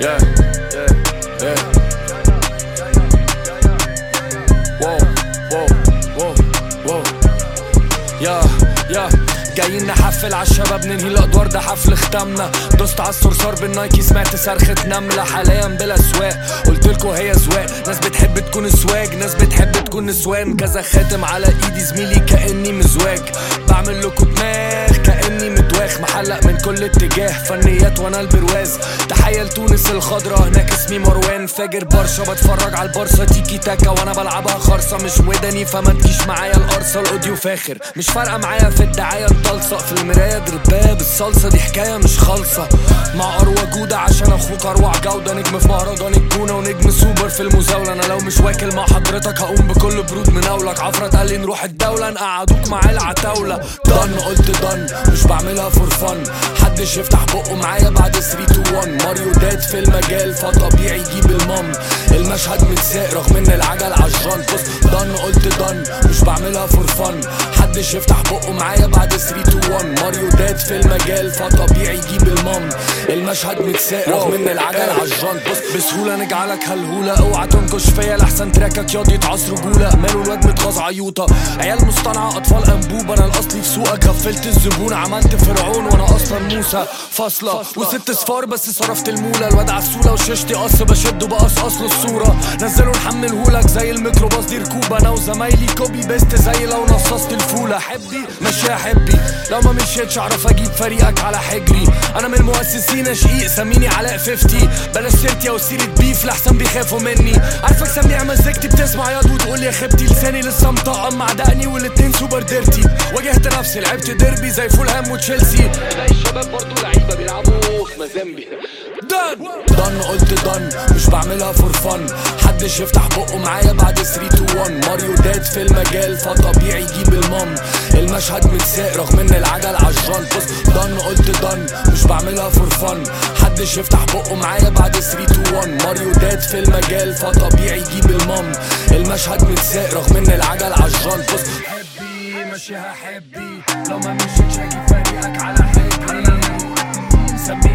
Yeah, yeah, yeah. Wow, wow, wow, wow. يا يا جايين نحفل على الشباب ننهي الادوار ده حفل ختامنا دوست على الصرصار بالنايكي سمعت صرخة نملة حاليا بلا سواق قلتلكوا هي زواق ناس بتحب تكون سواج ناس بتحب تكون نسوان كذا خاتم على ايدي زميلي كاني مزواج بعمل لكوا دماغ كاني مدواخ محلق من كل اتجاه فنيات وانا البرواز تحية لتونس الخضرا هناك اسمي مروان فاجر برشا بتفرج على البارسا تيكي تاكا وانا بلعبها خرصة مش ودني فما تجيش معايا القرصة الاوديو فاخر مش فارقة معايا في الدعاية نطلصق في المراية درباه بالصلصة دي حكاية مش خالصة مع اروى جودة عشان اخوك اروع جودة نجم في مهرجان الجونة ونجم سوبر في المزاولة انا لو مش واكل مع حضرتك هقوم بكل برود مناولك عفرة قال لي نروح الدولة نقعدوك مع العتاولة ضن قلت ضن مش بعملها فور فن حدش يفتح بقه معايا بعد 3 2 1 ماريو داد في المجال فطبيعي يجيب المام المشهد متساق رغم ان العجل عالجان بص ضن قلت ضن مش بعملها فور فن حدش يفتح بقه معايا بعد 3 2 1 ماريو داد في المجال فطبيعي يجيب المام المشهد متساق رغم ان العجل عالجان بص بسهوله نجعلك هلهوله اوعى تنكش فيا لحسن تراكك ياض يتعص رجوله ماله الواد متغاظ عيوطه عيال مصطنعه اطفال انبوبه انا الاصلي في سوقك غفلت الزبون عملت فرعون وانا اصلا موسى فاصله وست صفار بس صرفت الموله الواد عسوله وششتي قص بشده بقصقص له الصوره نزله نحملهولك زي الميكروباص دي ركوبه انا وزمايلي كوبي بيست زي لو نصصت الفوله حبي ماشي حبي لو ما مشيتش اعرف اجيب فريقك على حجري انا من المؤسسين شقيق سميني علاء 50 بلاش سيرتي او سيره بيف لحسن بيخافوا مني عارفك سميع مزجتي بتسمع ياض وتقول يا خيبتي لساني لسه مطقم مع دقني والاتنين سوبر ديرتي واجهت نفسي لعبت ديربي زي فولهام وتشيلسي زي الشباب برضو لعيبه بيلعبوا في مازامبي دن دن قلت دن مش بعملها فور فن حدش يفتح بقه معايا بعد 3 2 1 ماريو داد في المجال فطبيعي يجيب المام المشهد متساق رغم ان العجل عالجان بص دن قلت دن مش بعملها فور فن حدش يفتح بقه معايا بعد 3 2 1 ماريو داد في المجال فطبيعي يجيب المام المشهد متساق رغم ان العجل عالجان بص حبي ماشيها حبي لو ما مشيتش هجيب فريقك على حجري سمي